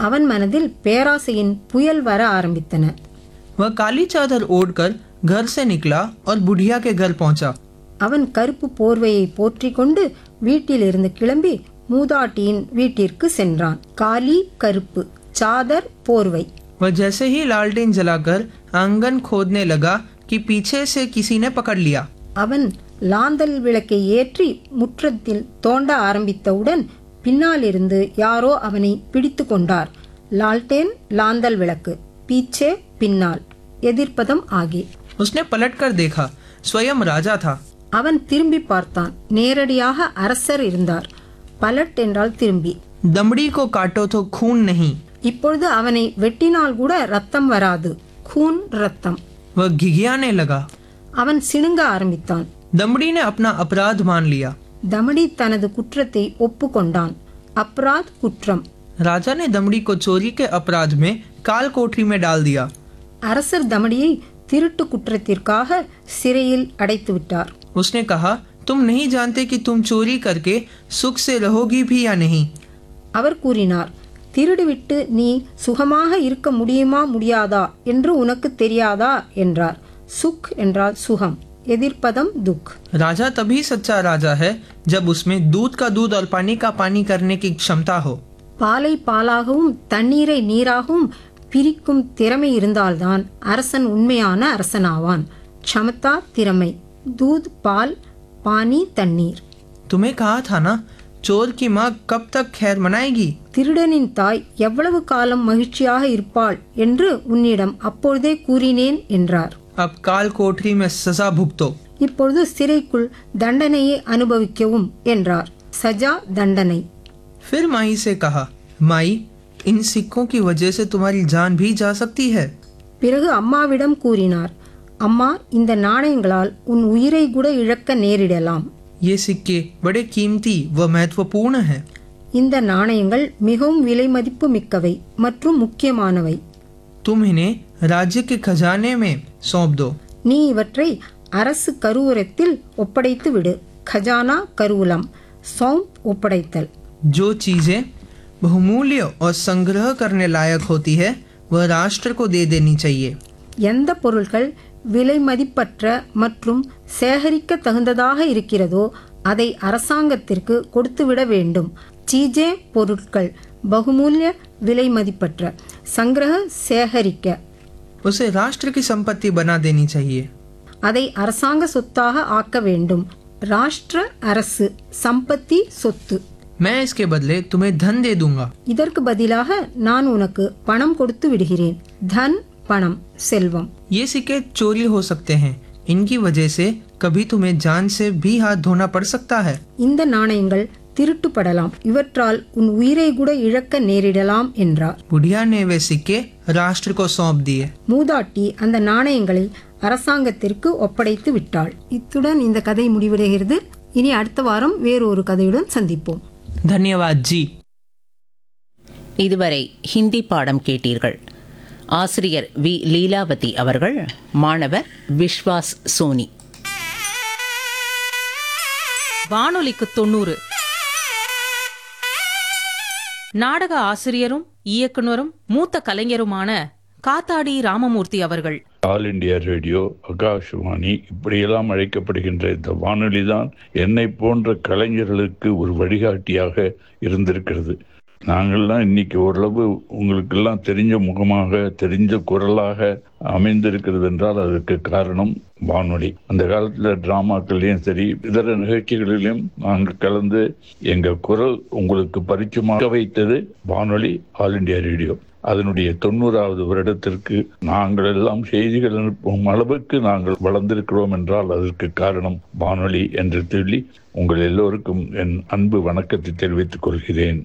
அவன் மனதில் பேராசையின் புயல் வர ஆரம்பித்தன वह काली चादर ओढ़कर घर से निकला और बुढ़िया के घर पहुंचा அவன் கருப்பு போர்வையை போற்றிக் கொண்டு வீட்டிலிருந்து கிளம்பி மூதாட்டியின் வீட்டிற்கு சென்றான் காலி கருப்பு சாதர் போர்வை वह जैसे ही लालटेन जलाकर आंगन खोदने लगा कि पीछे से किसी ने पकड़ लिया அவன் லாந்தல் விளக்கை ஏற்றி முற்றத்தில் தோண்ட ஆரம்பித்தவுடன் பின்னாலிருந்து யாரோ அவனை பிடித்து கொண்டார் லால்டேன் லாந்தல் விளக்கு பீச்சே பின்னால் எதிர்ப்பதம் ஆகி उसने पलटकर देखा स्वयं राजा था அவன் திரும்பி பார்த்தான் நேரடியாக அரசர் இருந்தார் பலட் என்றால் திரும்பி दमड़ी को काटो तो खून नहीं இப்பொழுது அவனை வெட்டினால் கூட ரத்தம் வராது खून ரத்தம் वह घिघियाने लगा அவன் சிணுங்க ஆரம்பித்தான் दमड़ी ने अपना अपराध मान लिया தமடி தனது குற்றத்தை ஒப்புக்கொண்டான் அப்ராத் குற்றம் राजा ने दमड़ी को चोरी के अपराध में काल कोठरी में डाल दिया அரசர் தமடியை திருட்டு குற்றத்திற்காக சிறையில் அடைத்து விட்டார் उसने कहा तुम नहीं जानते कि तुम चोरी करके सुख से रहोगी भी या नहीं அவர் கூறினார் திருடிவிட்டு நீ சுகமாக இருக்க முடியுமா முடியாதா என்று உனக்கு தெரியாதா என்றார் சுக் என்றால் சுகம் எதிர்ப்பதம் துக் राजा तभी सच्चा राजा है जब उसमें दूध का दूध और पानी का पानी करने की क्षमता हो பாலை பாலாகவும் தண்ணீரை நீராகவும் பிரிக்கும் திறமை இருந்தால்தான் அரசன் உண்மையான அரசனாவான் க்ஷமதா திறமை தூத் பால் பானி தண்ணீர் तुम्हें कहा था ना चोर की माँ कब तक खैर मनाएगी திருடனின் தாய் எவ்வளவு காலம் மகிழ்ச்சியாக இருப்பாள் என்று உன்னிடம் அப்பொழுதே கூறினேன் என்றார் अब काल कोठरी में सजा भुगतो இப்பொழுது சிறைக்குள் தண்டனையை அனுபவிக்கவும் என்றார் சஜா தண்டனை फिर माई से कहा माई इन सिक्कों की वजह से तुम्हारी जान भी जा सकती है பிறகு அம்மாவிடம் கூறினார் அம்மா இந்த நாணயங்களால் உன் உயிரை கூட இழக்க நேரிடலாம் ये सिक्के बड़े कीमती व महत्वपूर्ण हैं இந்த நாணயங்கள் மிகவும் விலை மதிப்பு மிக்கவை மற்றும் முக்கியமானவை तुम इन्हें राज्य के खजाने में सौंप दो நீ இவற்றை அரசு கருவூரத்தில் ஒப்படைத்து விடு खजाना கருவூலம் சௌம் ஒப்படைத்தல் जो चीजें बहुमूल्य और संग्रह करने लायक होती है वह राष्ट्र को दे देनी चाहिए எந்த பொருட்கள் விலை மதிப்பற்ற மற்றும் சேகரிக்க தகுந்ததாக இருக்கிறதோ அதை அரசாங்கத்திற்கு கொடுத்துவிட வேண்டும் சீஜே பொருட்கள் பகுமூல்ய விலை மதிப்பற்ற சங்கிரக சேகரிக்க उसे राष्ट्र की संपत्ति बना देनी चाहिए அதை அரசாங்க சொத்தாக ஆக்க வேண்டும் ராஷ்டிர அரசு சம்பத்தி சொத்து मैं इसके बदले तुम्हें धन दे दूंगा இதற்கு பதிலாக நான் உனக்கு பணம் கொடுத்து விடுகிறேன் தன் பணம் செல்வம் ये सिक्के चोरी हो सकते हैं इनकी वजह से कभी तुम्हें जान से भी हाथ धोना पड़ सकता है இந்த நாணயங்கள் திருட்டுப்படலாம் இவற்றால் உன் உயிரை கூட இழக்க நேரிடலாம் என்றார் बुढ़िया ने वे सिक्के राष्ट्र को सौंप दिए மூதாட்டி அந்த நாணயங்களை அரசாங்கத்திற்கு ஒப்படைத்து விட்டாள் இத்துடன் இந்த கதை முடிவடைகிறது இனி அடுத்த வாரம் வேறொரு கதையுடன் சந்திப்போம் धन्यवाद जी இதுவரை ஹிந்தி பாடம் கேட்டீர்கள் ஆசிரியர் வி லீலாவதி அவர்கள் மாணவர் விஸ்வாஸ் சோனி வானொலிக்கு தொண்ணூறு நாடக ஆசிரியரும் இயக்குனரும் மூத்த கலைஞருமான காத்தாடி ராமமூர்த்தி அவர்கள் ஆல் இண்டியா ரேடியோ ஆகாஷவாணி இப்படியெல்லாம் அழைக்கப்படுகின்ற இந்த வானொலி தான் என்னை போன்ற கலைஞர்களுக்கு ஒரு வழிகாட்டியாக இருந்திருக்கிறது நாங்கள்லாம் இன்னைக்கு ஓரளவு உங்களுக்கெல்லாம் தெரிஞ்ச முகமாக தெரிஞ்ச குரலாக அமைந்திருக்கிறது என்றால் அதற்கு காரணம் வானொலி அந்த காலத்துல டிராமாக்கள்லயும் சரி இதர நிகழ்ச்சிகளிலும் நாங்கள் கலந்து எங்க குரல் உங்களுக்கு பரிச்சயமாக வைத்தது வானொலி ஆல் இண்டியா ரேடியோ அதனுடைய தொண்ணூறாவது வருடத்திற்கு நாங்கள் எல்லாம் செய்திகள் அனுப்பும் அளவுக்கு நாங்கள் வளர்ந்திருக்கிறோம் என்றால் அதற்கு காரணம் வானொலி என்று சொல்லி உங்கள் எல்லோருக்கும் என் அன்பு வணக்கத்தை தெரிவித்துக் கொள்கிறேன்